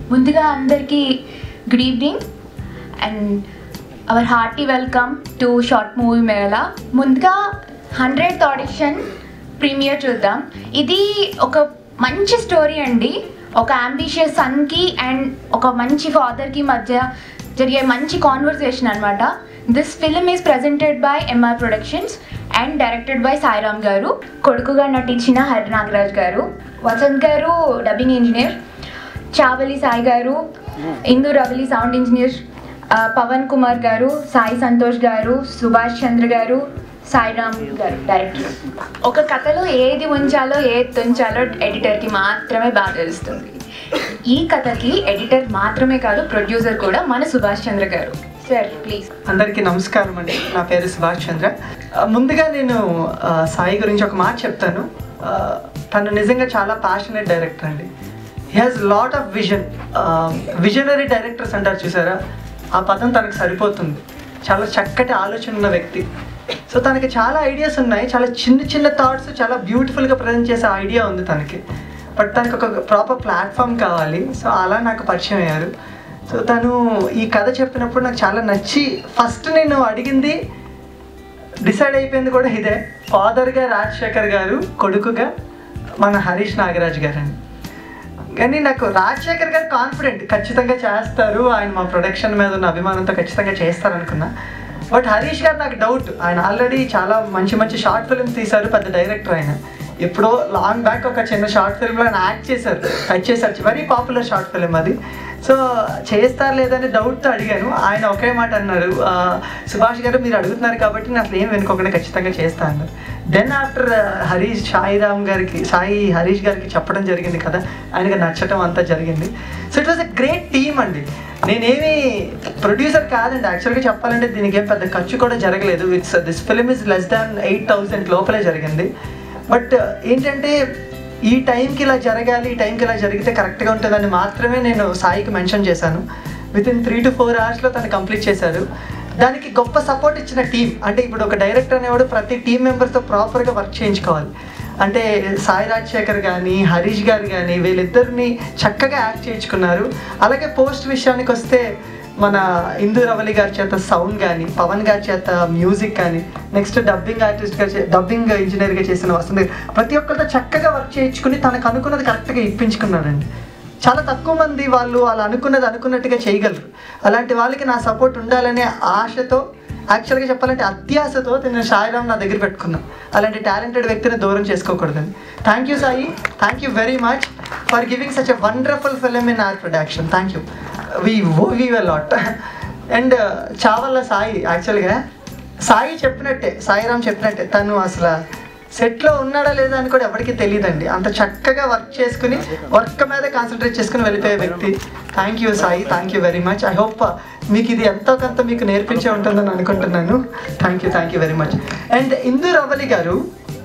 ముందుగా అందరికీ good evening and our hearty welcome to short movie mela ముందుగా హండ్రెడ్ ఆడిషన్ ప్రీమియర్ చూద్దాం ఇది ఒక మంచి స్టోరీ అండి ఒక అంబిషియస్ సన్కి అండ్ ఒక మంచి ఫాదర్కి మధ్య జరిగే మంచి కాన్వర్సేషన్ అనమాట this film is presented by MR productions and directed by Sairam గారు కొడుకుగా నటించిన హరి నాగరాజ్ గారు వసంత్ గారు డబ్బింగ్ ఇంజనీర్ చావలి సాయి గారు ఇందు రవలి సౌండ్ ఇంజనీర్ ఆ, పవన్ కుమార్ గారు సాయి సంతోష్ గారు సుభాష్ చంద్ర గారు సాయిరామ్ గారు డైరెక్టర్ ఒక కథలో ఏది ఉంచాలో ఏది తుంచాలో ఎడిటర్కి మాత్రమే బాగా తెలుస్తుంది ఈ కథకి ఎడిటర్ మాత్రమే కాదు ప్రొడ్యూసర్ కూడా మన సుభాష్ చంద్ర గారు సార్ ప్లీజ్ అందరికీ నమస్కారం అండి నా పేరు సుభాష్ చంద్ర ఆ, ముందుగా నేను ఆ, సాయి గురించి ఒక మాట చెప్తాను ఆ, తను నిజంగా చాలా ప్యాషనెట్ డైరెక్టర్ అండి he has lot of vision visionary directors అంటారు చూసారా ఆ పదం తనకు సరిపోతుంది చాలా చక్కటి ఆలోచన ఉన్న వ్యక్తి సో తనకి చాలా ఐడియాస్ ఉన్నాయి చాలా చిన్న చిన్న థాట్స్ చాలా బ్యూటిఫుల్గా ప్రజెంట్ చేసే ఐడియా ఉంది తనకి బట్ తనకి ఒక ప్రాపర్ ప్లాట్ఫామ్ కావాలి సో అలా నాకు పరిచయం అయ్యారు సో తను ఈ కథ చెప్పినప్పుడు నాకు చాలా నచ్చి ఫస్ట్ నేను అడిగింది డిసైడ్ అయిపోయింది కూడా ఇదే ఫాదర్గా రాజశేఖర్ గారు కొడుకుగా మన హరీష్ నాగరాజ్ గారు అండి కానీ నాకు రాజశేఖర్ గారు కాన్ఫిడెంట్ ఖచ్చితంగా చేస్తారు ఆయన మా ప్రొడక్షన్ మీద ఉన్న అభిమానంతో ఖచ్చితంగా చేస్తారు అనుకున్నా బట్ హరీష్ గారు నాకు డౌట్ ఆయన ఆల్రెడీ చాలా మంచి మంచి షార్ట్ ఫిల్మ్స్ తీశారు పెద్ద డైరెక్టర్ ఆయన ఎప్పుడో లాంగ్ బ్యాక్ ఒక చిన్న షార్ట్ ఫిల్మ్లో ఆయన యాక్ట్ చేశారు టచ్ చేశారు వెరీ పాపులర్ షార్ట్ ఫిల్మ్ అది సో చేస్తారు లేదని డౌట్తో అడిగాను ఆయన ఒకే మాట అన్నారు "ఆ, సుభాష్ గారు మీరు అడుగుతున్నారు కాబట్టి నేను అసలు ఏం వెనుకోకుండా ఖచ్చితంగా చేస్తా అన్నారు దెన్ ఆఫ్టర్ హరీష్ సాయిరామ్ గారికి సాయి హరీష్ గారికి చెప్పడం జరిగింది కదా ఆయనకి నచ్చటం అంతా జరిగింది so it was a great team అండి నేనేమి ప్రొడ్యూసర్ కాదండి యాక్చువల్గా చెప్పాలంటే దీనికి ఏం పెద్ద ఖర్చు కూడా జరగలేదు it's this film is less than eight thousand లోపలే జరిగింది బట్ ఏంటంటే ఈ టైంకి ఇలా జరగాలి ఈ టైంకి ఇలా జరిగితే కరెక్ట్గా ఉంటుందని మాత్రమే నేను సాయికి మెన్షన్ చేశాను with in three to four అవర్స్లో తను కంప్లీట్ చేశారు దానికి గొప్ప సపోర్ట్ ఇచ్చిన టీం అంటే ఇప్పుడు ఒక డైరెక్టర్ అనేవాడు ప్రతి టీం మెంబర్స్తో ప్రాపర్గా వర్క్ చేయించుకోవాలి అంటే సాయి రాజశేఖర్ కానీ హరీష్ గారు కానీ వీళ్ళిద్దరిని చక్కగా యాక్ట్ చేయించుకున్నారు అలాగే పోస్ట్ విషయానికి వస్తే మన ఇందు రవలి గారి చేత సౌండ్ కానీ పవన్ గారి చేత మ్యూజిక్ కానీ నెక్స్ట్ డబ్బింగ్ ఆర్టిస్ట్గా డబ్బింగ్ ఇంజనీర్గా చేసిన వస్తుంది ప్రతి ఒక్కరితో చక్కగా వర్క్ చేయించుకుని తనకు అనుకున్నది కరెక్ట్గా ఇప్పించుకున్నాడండి చాలా తక్కువ మంది వాళ్ళు వాళ్ళు అనుకున్నది అనుకున్నట్టుగా చేయగలరు అలాంటి వాళ్ళకి నా సపోర్ట్ ఉండాలనే ఆశతో యాక్చువల్గా చెప్పాలంటే అత్యాశతో నేను సాయిరామ్ నా దగ్గర పెట్టుకున్నాను అలాంటి టాలెంటెడ్ వ్యక్తిని దూరం చేసుకోకూడదని thank you Sai thank you very much for giving such a wonderful film in R production thank you we we well lot and చావల్ల సాయి యాక్చువల్గా సాయి చెప్పినట్టే సాయిరామ్ చెప్పినట్టే తను అసలు సెట్లో ఉన్నాడా లేదా అని కూడా ఎవరికి తెలియదండి అంత చక్కగా వర్క్ చేసుకుని వర్క్ మీద కాన్సన్ట్రేట్ చేసుకుని వెళ్ళిపోయే వ్యక్తి thank you Sai thank you very much I hope మీకు ఇది ఎంతో కొంత మీకు నేర్పించే ఉంటుందని అనుకుంటున్నాను thank you thank you very much and Indu Ravali గారు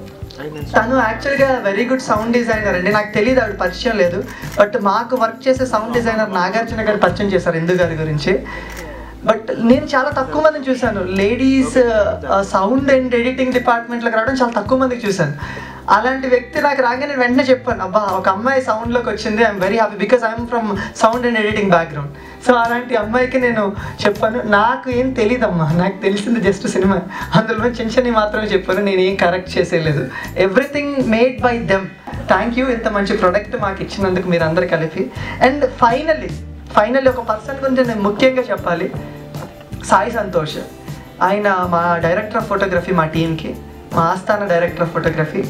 తను యాక్చువల్గా వెరీ గుడ్ సౌండ్ డిజైనర్ అండి నాకు తెలియదు ఆవిడ పరిచయం లేదు బట్ మాకు వర్క్ చేసే సౌండ్ డిజైనర్ నాగార్జున గారు పరిచయం చేశారు ఇందు గారి గురించి బట్ నేను చాలా తక్కువ మందిని చూశాను లేడీస్ సౌండ్ అండ్ ఎడిటింగ్ డిపార్ట్మెంట్లోకి రావడం చాలా తక్కువ మందికి చూశాను అలాంటి వ్యక్తి నాకు రాగానే నేను వెంటనే చెప్పాను అబ్బా ఒక అమ్మాయి సౌండ్లోకి వచ్చింది I'm very happy because I'm from sound and editing background so అలాంటి అమ్మాయికి నేను చెప్పాను నాకు ఏం తెలియదమ్మా నాకు తెలిసింది జస్ట్ సినిమా అందులో చిన్న చిన్నవి మాత్రమే చెప్పాను నేను ఏం కరెక్ట్ చేసేయలేదు everything made by them thank you ఇంత మంచి ప్రోడక్ట్ మాకు ఇచ్చినందుకు మీరు అందరు కలిపి అండ్ ఫైనల్లీ ఫైనల్లీ ఒక పర్సన్ గురించి నేను ముఖ్యంగా చెప్పాలి సాయి సంతోష్ ఆయన మా డైరెక్టర్ ఆఫ్ ఫోటోగ్రఫీ మా టీంకి మా ఆస్థాన డైరెక్టర్ ఆఫ్ ఫోటోగ్రఫీ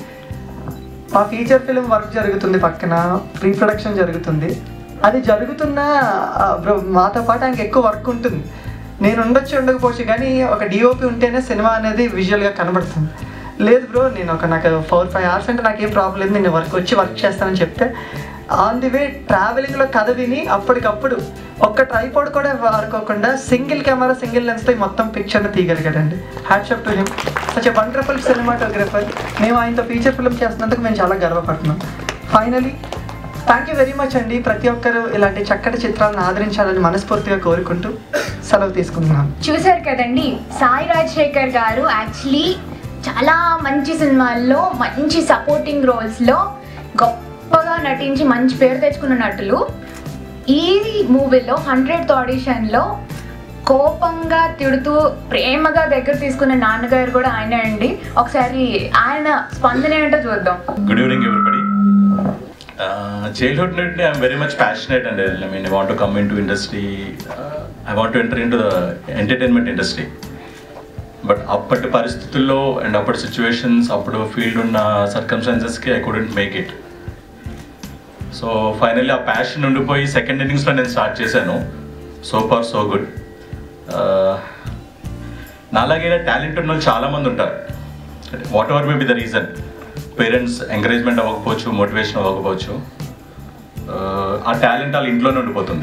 మా ఫీచర్ ఫిలిం వర్క్ జరుగుతుంది పక్కన ప్రీ ప్రొడక్షన్ జరుగుతుంది అది జరుగుతున్న ఆ, బ్రో మాతో పాటు ఆయనకి ఎక్కువ వర్క్ ఉంటుంది నేను ఉండొచ్చు ఉండకపోవచ్చు కానీ ఒక డిఓపి ఉంటేనే సినిమా అనేది విజువల్గా కనబడుతుంది లేదు బ్రో నేను ఒక నాకు ఫోర్ ఫైవ్ అవర్స్ అంటే నాకేం ప్రాబ్లం లేదు నేను వర్క్ వచ్చి వర్క్ చేస్తానని చెప్తే ఆన్ ది వే ట్రావెలింగ్లో కథ విని అప్పటికప్పుడు ఒక్క ట్రైపాడ్ కూడా వాడుకోకుండా సింగిల్ కెమెరా సింగిల్ లెన్స్తో మొత్తం పిక్చర్ని తీయగలిగాడండి hats off to him such a wonderful cinematographer మేము ఆయనతో ఫీచర్ ఫిల్మ్ చేస్తున్నందుకు మేము చాలా గర్వపడుతున్నాం finally thank you very much అండి ప్రతి ఒక్కరు ఇలాంటి చక్కటి చిత్రాలను ఆదరించాలని మనస్ఫూర్తిగా కోరుకుంటూ సెలవు తీసుకుంటున్నాను చూశారు కదండి సాయి రాజశేఖర్ గారు యాక్చువల్లీ చాలా మంచి సినిమాల్లో మంచి సపోర్టింగ్ రోల్స్లో గొప్పగా నటించి మంచి పేరు తెచ్చుకున్న నటులు ఈ మూవీలో హండ్రెడ్ ఆడిషన్లో కోపంగా తిడుతూ ప్రేమగా దగ్గర తీసుకున్న నాన్నగారు కూడా ఆయనే అండి ఒకసారి ఆయన స్పందన ఏంటో చూద్దాం గుడ్ ఈవినింగ్ ఎవ్రీబడి చైల్డ్హుడ్ నుండి ఐఎమ్ వెరీ మచ్ ప్యాషనేట్ అండి I mean I want come into industry I want enter into the entertainment industry but అప్పటి పరిస్థితుల్లో అండ్ అప్పటి సిచ్యువేషన్స్ అప్పుడు ఫీల్డ్ ఉన్న సర్కమ్స్టాన్సెస్కి I couldn't make it so finally ఆ passion ఉండిపోయి second ఇన్నింగ్స్లో నేను స్టార్ట్ చేశాను సో ఫార్ సో గుడ్ నాలాగే టాలెంట్ ఉన్న వాళ్ళు చాలామంది ఉంటారు whatever may be the reason parents encouragement అవ్వకపోవచ్చు మోటివేషన్ అవ్వకపోవచ్చు Uh, ఆ టాలెంట్ వాళ్ళ ఇంట్లోనే ఉండిపోతుంది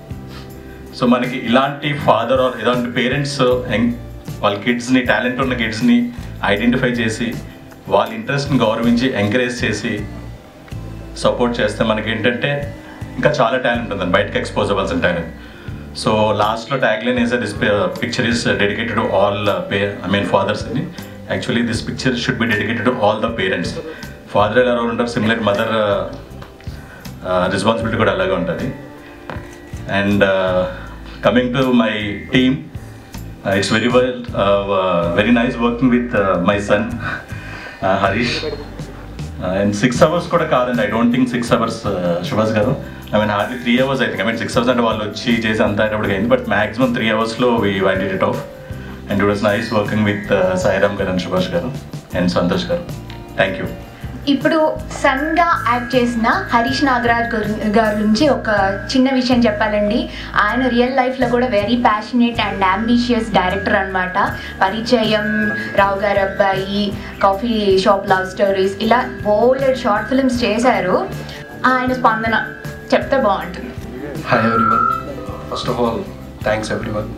సో మనకి ఇలాంటి ఫాదర్ ఆర్ ఇలాంటి పేరెంట్స్ వాళ్ళ కిడ్స్ని టాలెంట్ ఉన్న కిడ్స్ని ఐడెంటిఫై చేసి వాళ్ళ ఇంట్రెస్ట్ని గౌరవించి ఎంకరేజ్ చేసి సపోర్ట్ చేస్తే మనకి ఏంటంటే ఇంకా చాలా టాలెంట్ ఉందండి బయటకు ఎక్స్పోజ్ అవ్వాల్సిన టాలెంట్ సో లాస్ట్లో ట్యాగ్లైన్ వేసే this picture is dedicated to all పే ఐ మీన్ ఫాదర్స్ అని actually this picture should be dedicated to all the parents father ఎలా ఉంటారు సిమిలర్ మదర్ రెస్పాన్సిబిలిటీ కూడా అలాగే ఉంటుంది and coming to my team it's very well very nice working with my son Harish and six hours కూడా కాదండి I don't think six hours Subhash గారు I mean hardly three hours అయితే I mean six hours అంటే వాళ్ళు వచ్చి చేసి అంత అయ్యేటప్పుడు అయింది బట్ మాక్సిమం త్రీ అవర్స్లో we winded it off and it was nice working with Sairam గారు అండ్ సుభాష్ గారు అండ్ సంతోష్ గారు థ్యాంక్ యూ ఇప్పుడు సన్గా యాక్ట్ చేసిన హరీష్ నాగరాజ్ గురి- గారి గురించి ఒక చిన్న విషయం చెప్పాలండి ఆయన రియల్ లైఫ్లో కూడా very passionate and ambitious director అన్నమాట పరిచయం రావు గారి అబ్బాయి కాఫీ షాప్ లవ్ స్టోరీస్ ఇలా బోల్డెడ్ షార్ట్ ఫిల్మ్స్ చేశారు ఆయన స్పందన చెప్తే బాగుంటుంది hi everyone first of all thanks everyone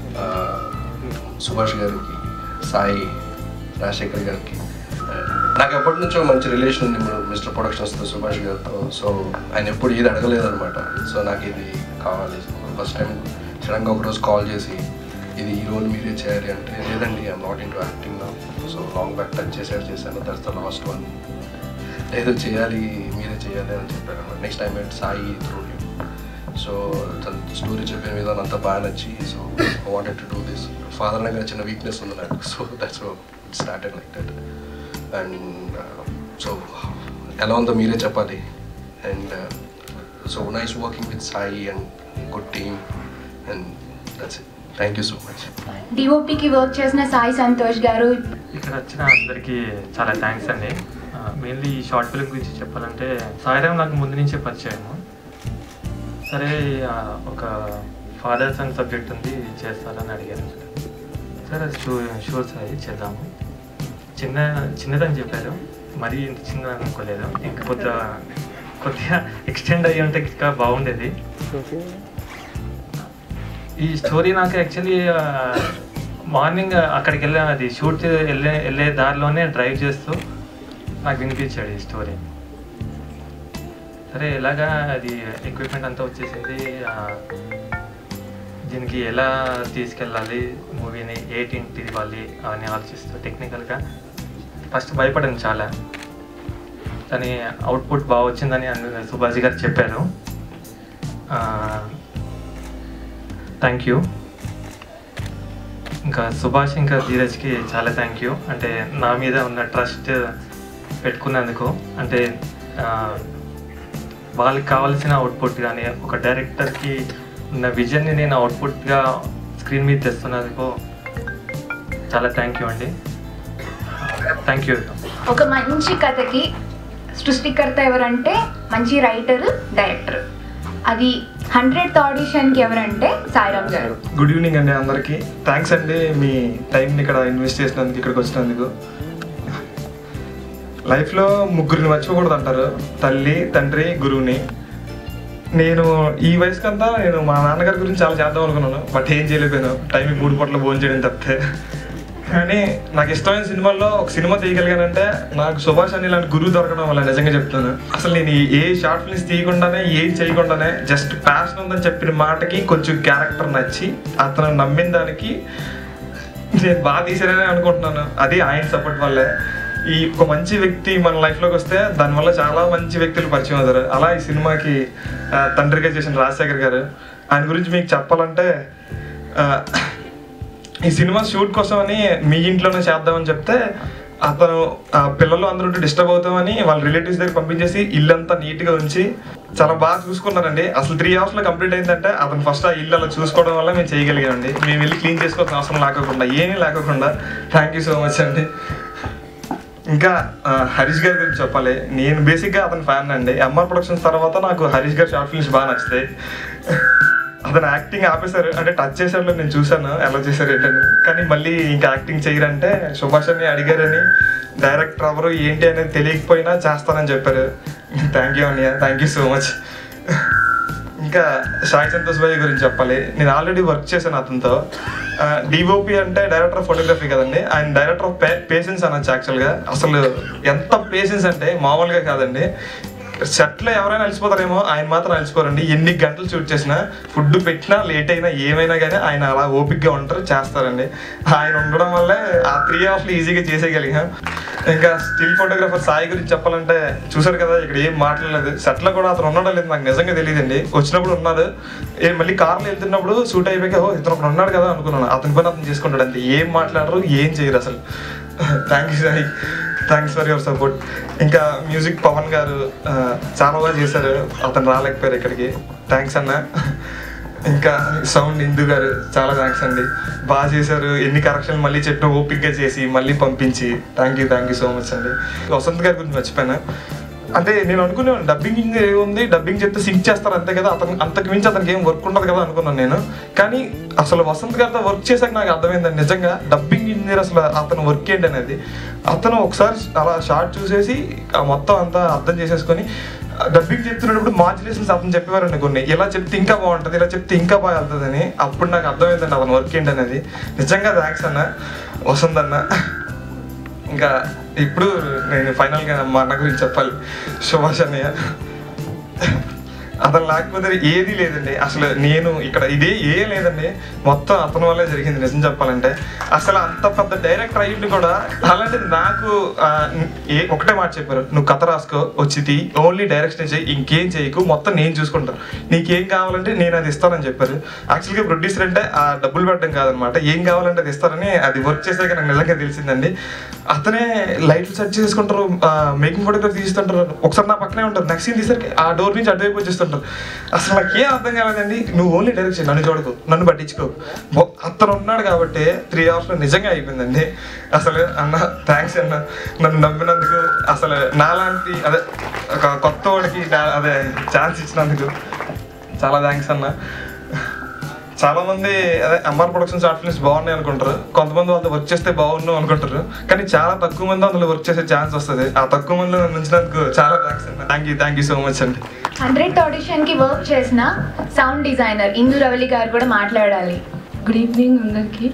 Subhash గారికి సాయి రాజశేఖర్ గారికి Uh, నాకు ఎప్పటి నుంచో మంచి రిలేషన్ ఉంది మిస్టర్ ప్రొడక్షన్స్తో సుభాష్ గారితో సో ఆయన ఎప్పుడు ఏది అడగలేదన్నమాట సో నాకు ఇది కావాలి ఫస్ట్ టైం సడన్గా ఒకరోజు కాల్ చేసి ఇది ఈ రోల్ మీరే చేయాలి అంటే లేదండి I'm not into acting నా సో లాంగ్ బ్యాక్ టచ్ చేసాడు చేశాను దట్స్ ద లాస్ట్ వన్ లేదు చేయాలి మీరే చేయాలి అని చెప్పారు అనమాట next time at Sai through so తన స్టోరీ చెప్పిన విధానం అంతా బాగా నచ్చి so wanted to do this father దగ్గర చిన్న వీక్నెస్ ఉంది నాకు so that's started like that and so ఎలా ఉందో మీరే చెప్పాలి and so nice working with Sai and good team and that's it thank you so much డిఓపికి వర్క్ చేసిన సాయి సంతోష్ గారు ఇక్కడ వచ్చిన అందరికీ చాలా థ్యాంక్స్ అండి మెయిన్లీ ఈ షార్ట్ ఫిల్మ్ గురించి చెప్పాలంటే సాయిరామ్ నాకు ముందు నుంచే పరిచయము సరే ఆ, ఒక ఫాదర్ సన్ సబ్జెక్ట్ ఉంది చేస్తారని అడిగాను సరే షూ షూర్ సాయి చేద్దాము చిన్న చిన్నదని చెప్పారు మరీ ఇంత చిన్న అనుకోలేదు ఇంకా కొద్దిగా కొద్దిగా ఎక్స్టెండ్ అయ్యి ఉంటే ఇంకా బాగుండేది ఈ స్టోరీ నాకు యాక్చువల్లీ మార్నింగ్ అక్కడికి వెళ్ళే అది షూట్ వెళ్ళే వెళ్ళే దారిలోనే డ్రైవ్ చేస్తూ నాకు వినిపించాడు ఈ స్టోరీ సరే ఎలాగా అది ఎక్విప్మెంట్ అంతా వచ్చేసింది ఆ, దీనికి ఎలా తీసుకెళ్ళాలి మూవీని ఏ టీంకి ఇవ్వాలి అవన్నీ ఆలోచిస్తూ టెక్నికల్గా ఫస్ట్ భయపడాను చాలా కానీ అవుట్పుట్ బాగా వచ్చిందని అన్న- సుభాష్ గారు చెప్పారు థ్యాంక్ యూ ఇంకా సుభాష్ ఇంకా ధీరజ్కి చాలా థ్యాంక్ యూ అంటే నా మీద ఉన్న ట్రస్ట్ పెట్టుకున్నందుకు అంటే ఆ, వాళ్ళకి కావాల్సిన అవుట్పుట్ కానీ ఒక డైరెక్టర్కి ఉన్న విజన్ని నేను అవుట్పుట్గా స్క్రీన్ మీద తెస్తున్నందుకు చాలా థ్యాంక్ యూ అండి థ్యాంక్ యూ ఒక మంచి కథకి సృష్టికర్త ఎవరంటే మంచి రైటర్ డైరెక్టర్ అది హండ్రెడ్ ఆడిషన్కి ఎవరంటే సాయిరామ్ గారు గుడ్ ఈవినింగ్ అండి అందరికీ థ్యాంక్స్ అండి మీ టైంని ఇక్కడ ఇన్వెస్ట్ చేసినందుకు ఇక్కడికి వచ్చినందుకు లైఫ్లో ముగ్గురిని మర్చిపోకూడదు అంటారు తల్లి తండ్రి గురువుని నేను ఈ వయసుకంతా నేను మా నాన్నగారి గురించి చాలా చేద్దాం అనుకున్నాను బట్ ఏం చేయలేకపోయాను టైంకి మూడు పూట్ల భోజనం చేయడం తప్పితే కానీ నాకు ఇష్టమైన సినిమాల్లో ఒక సినిమా తీయగలిగానంటే నాకు సుభాష్ అని ఇలాంటి గురువు దొరకడం వల్ల నిజంగా చెప్తాను అసలు నేను ఈ- ఏ షార్ట్ ఫిల్మ్స్ తీయకుండానే ఏం చేయకుండానే జస్ట్ ప్యాషన్ ఉందని చెప్పిన మాటకి కొంచెం క్యారెక్టర్ నచ్చి అతను నమ్మిన దానికి నేను బాగా తీసానని అనుకుంటున్నాను అది ఆయన సపోర్ట్ వల్లే ఈ ఒక మంచి వ్యక్తి మన లైఫ్లోకి వస్తే దానివల్ల చాలా మంచి వ్యక్తులు పరిచయం అవుతారు అలా ఈ సినిమాకి ఆ, తండ్రిగా చేసిన రాజశేఖర్ గారు ఆయన గురించి మీకు చెప్పాలంటే ఆ, ఈ సినిమా షూట్ కోసం అని మీ ఇంట్లోనే చేద్దామని చెప్తే అతను ఆ పిల్లలు అందరూ డిస్టర్బ్ అవుతామని వాళ్ళ రిలేటివ్స్ దగ్గర పంపించేసి ఇల్లంతా నీట్గా ఉంచి చాలా బాగా చూసుకున్నారండి అసలు త్రీ అవర్స్లో కంప్లీట్ అయిందంటే అతను ఫస్ట్ ఆ ఇల్లు అలా చూసుకోవడం వల్ల మేము చేయగలిగామండి మేము వెళ్ళి క్లీన్ చేసుకోవాల్సిన అవసరం లేకుండా ఏమీ లేకుండా థ్యాంక్ యూ సో మచ్ అండి ఇంకా ఆ, హరీష్ గారి గురించి చెప్పాలి నేను బేసిక్గా అతని ఫ్యాన్ అండి ఎంఆర్ ప్రొడక్షన్స్ తర్వాత నాకు హరీష్ గారి షార్ట్ ఫిల్మ్స్ బాగా నచ్చుతాయి అతను యాక్టింగ్ ఆపేశారు అంటే టచ్ చేశాడు నేను చూశాను ఎలా చేశారు ఏంటని కానీ మళ్ళీ ఇంకా యాక్టింగ్ చేయరంటే సుభాష్ అని అడిగారని డైరెక్టర్ ఎవరు ఏంటి అనేది తెలియకపోయినా చేస్తానని చెప్పారు థ్యాంక్ యూ అన్నయ్య థ్యాంక్ యూ సో మచ్ ఇంకా సాయి సంతోష్ భాయ్ గురించి చెప్పాలి నేను ఆల్రెడీ వర్క్ చేశాను అతనితో డిఓపి అంటే డైరెక్టర్ ఆఫ్ ఫోటోగ్రఫీ కదండి ఆయన డైరెక్టర్ ఆఫ్ పేషెన్స్ అనొచ్చు యాక్చువల్గా అసలు ఎంత పేషెన్స్ అంటే మామూలుగా కాదండి సెట్లో ఎవరైనా అలసిపోతారేమో ఆయన మాత్రం అలసిపోరండి ఎన్ని గంటలు షూట్ చేసినా ఫుడ్ పెట్టినా లేట్ అయినా ఏమైనా కానీ ఆయన అలా ఓపిక్గా ఉంటారు చేస్తారండి ఆయన ఉండడం వల్లే ఆ త్రీ అవర్స్లో ఈజీగా చేసేయగలిగాం ఇంకా స్టిల్ ఫోటోగ్రాఫర్ సాయి గురించి చెప్పాలంటే చూసారు కదా ఇక్కడ ఏం మాట్లాడలేదు సెట్లో కూడా అతను ఉన్నాడో లేదు నాకు నిజంగా తెలియదండి వచ్చినప్పుడు ఉన్నాడు ఏ మళ్ళీ కార్లో వెళ్తున్నప్పుడు షూట్ అయిపోయాక ఓ ఇతను ఒకడు ఉన్నాడు కదా అనుకున్నాను అతని పని అతను చేసుకుంటాడు అంతే ఏం మాట్లాడరు ఏం చేయరు అసలు thank you Sai thanks for your support ఇంకా మ్యూజిక్ పవన్ గారు ఆ, చాలా బాగా చేశారు అతను రాలేకపోయారు ఇక్కడికి థ్యాంక్స్ అన్న ఇంకా సౌండ్ ఇందు గారు చాలా థ్యాంక్స్ అండి బాగా చేశారు ఎన్ని కరెక్షన్లు మళ్ళీ చెప్పిన ఓపిక్గా చేసి మళ్ళీ పంపించి thank you thank you so much అండి వసంత్ గారి గురించి మర్చిపోయాను అంటే నేను అనుకున్నాను డబ్బింగ్ ఏముంది డబ్బింగ్ చెప్తే సింక్ చేస్తారు అంతే కదా అతను అంతకు మించి అతనికి ఏం వర్క్ ఉండదు కదా అనుకున్నాను నేను కానీ అసలు వసంత్ గారితో వర్క్ చేశాక నాకు అర్థమైందండి నిజంగా డబ్బింగ్ ఇంజనీర్ అసలు అతను వర్క్ ఏంటి అనేది అతను ఒకసారి అలా షార్ట్ చూసేసి ఆ మొత్తం అంతా అర్థం చేసేసుకొని డబ్బింగ్ చెప్తున్నప్పుడు మాడ్యులేషన్స్ అతను చెప్పేవారండి కొన్ని ఇలా చెప్తే ఇంకా బాగుంటుంది ఇలా చెప్తే ఇంకా బాగా వెళ్తుందని అప్పుడు నాకు అర్థమైందండి అతను వర్క్ ఏంటి అనేది నిజంగా థ్యాంక్స్ అన్న వసంత్ అన్న ఇంకా ఇప్పుడు నేను ఫైనల్గా మా అన్న గురించి చెప్పాలి సుభాష్ అన్నయ్య అతను లేకపోతే ఏది లేదండి అసలు నేను ఇక్కడ ఇదే ఏ లేదండి మొత్తం అతని వల్లే జరిగింది నిజం చెప్పాలంటే అసలు అంత పెద్ద డైరెక్టర్ అయ్యింది కూడా అలాంటిది నాకు ఆ, ఏ ఒకటే మాట చెప్పారు నువ్వు కథ రాసుకో వచ్చి తీ ఓన్లీ డైరెక్షన్ చేయి ఇంకేం చేయకు మొత్తం నేను చూసుకుంటాను నీకేం కావాలంటే నేను అది ఇస్తానని చెప్పారు యాక్చువల్గా ప్రొడ్యూసర్ అంటే ఆ డబ్బులు పెట్టడం కాదనమాట ఏం కావాలంటే అది ఇస్తారని అది వర్క్ చేసాక నాకు నిజంగా తెలిసిందండి అతనే లైట్లు సెట్ చేసుకుంటారు మేకింగ్ ఫోటోగ్రఫీ తీస్తుంటారు ఒకసారి నా పక్కనే ఉంటారు నెక్స్ట్ సీన్ తీసరికి ఆ డోర్ నుంచి అటువైపు వచ్చేస్తుంటారు అసలు నాకు ఏం అర్థం కాలేదండి నువ్వు ఓన్లీ డైరెక్షన్ నన్ను చూడకు నన్ను పట్టించుకో మొ- అతను ఉన్నాడు కాబట్టి త్రీ అవర్స్లో నిజంగా అయిపోయిందండి అసలు అన్న థ్యాంక్స్ అన్న నన్ను నమ్మినందుకు అసలు నాలాంటి అదే ఒక కొత్త వాడికి నా- అదే ఛాన్స్ ఇచ్చినందుకు చాలా థ్యాంక్స్ అన్న చాలా మంది అదే ఎంఆర్ ప్రొడక్షన్ షార్ట్ ఫిల్మ్స్ బాగున్నాయి అనుకుంటారు కొంతమంది వాళ్ళతో వర్క్ చేస్తే బాగున్నాం అనుకుంటారు కానీ చాలా తక్కువ మంది అందులో వర్క్ చేసే ఛాన్స్ వస్తుంది ఆ తక్కువ మందిలో నన్ను ఉంచినందుకు చాలా థ్యాంక్స్ అండి thank you thank you so much అండి హండ్రెడ్ ఆడిషన్కి వర్క్ చేసిన సౌండ్ డిజైనర్ ఇందు రవలి గారు కూడా మాట్లాడాలి గుడ్ ఈవినింగ్ అందరికీ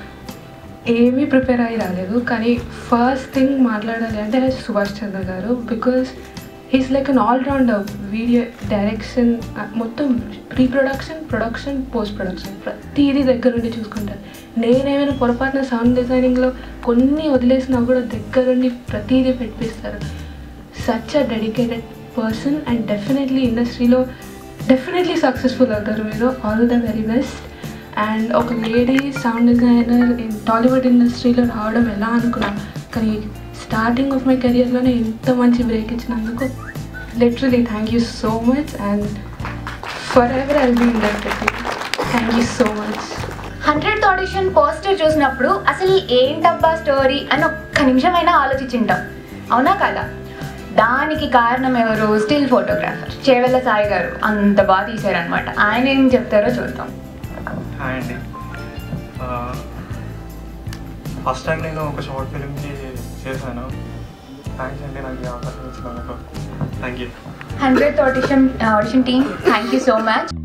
ఏమీ ప్రిపేర్ అయ్యి రాలేదు కానీ ఫస్ట్ థింగ్ మాట్లాడాలి అంటే సుభాష్ చంద్ర గారు because he's like an all rounder video direction మొత్తం pre production production post production ప్రతిదీ దగ్గర నుండి చూసుకుంటారు నేనేమైనా పొరపాటున సౌండ్ డిజైనింగ్లో కొన్ని వదిలేసినా కూడా దగ్గరుండి ప్రతిదీ పెట్టిస్తారు such a dedicated person and definitely ఇండస్ట్రీలో డెఫినెట్లీ సక్సెస్ఫుల్ అవుతారు మీరు all the very best and ఒక lady sound designer in Tollywood ఇండస్ట్రీలో రావడం ఎలా అనుకున్నా కానీ స్టార్టింగ్ ఆఫ్ మై కెరియర్లోనే ఇంత మంచి బ్రేక్ ఇచ్చినందుకు literally thank you so much and forever I'll be industry thank you so much hundred audition poster చూసినప్పుడు అసలు ఏంటబ్బా స్టోరీ అని ఒక్క నిమిషమైనా ఆలోచించుంటాం అవునా కదా దానికి కారణం ఎవరు స్టిల్ ఫోటోగ్రాఫర్ చేవెళ్ళ సాయి గారు అంత బాగా తీశారనమాట ఆయన ఏం చెప్తారో చూద్దాం హాయ్ అండి ఫస్ట్ టైం నేను ఒక షార్ట్ ఫిలింకి చేశాను థ్యాంక్స్ అండి నాకు ఈ అవకాశం ఇచ్చినందుకు thank you hundred audition audition team thank you so much